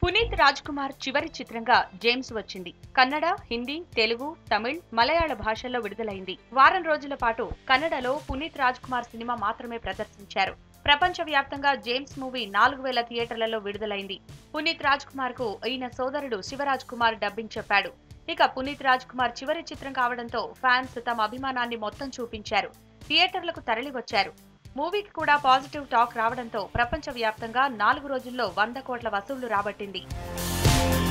పునీత్ రాజ్ కుమార్ చివరి చిత్రంగా జేమ్స్ వచ్చింది కన్నడ హిందీ తెలుగు తమిళ్ మలయాళ భాషల్లో విడుదలైంది వారం రోజుల పాటు కన్నడలో పునీత్ రాజ్ కుమార్ సినిమా మాత్రమే ప్రదర్శించారు ప్రపంచవ్యాప్తంగా జేమ్స్ మూవీ నాలుగు వేల థియేటర్లలో విడుదలైంది పునీత్ రాజ్ కుమార్ కు ఈయన సోదరుడు శివరాజ్ కుమార్ డబ్బింగ్ చెప్పాడు ఇక పునీత్ రాజ్ కుమార్ చివరి చిత్రం కావడంతో ఫ్యాన్స్ తమ అభిమానాన్ని మొత్తం చూపించారు థియేటర్లకు తరలివచ్చారు మూవీకి కూడా పాజిటివ్ టాక్ రావడంతో ప్రపంచవ్యాప్తంగా నాలుగు రోజుల్లో వంద కోట్ల వసూళ్లు రాబట్టింది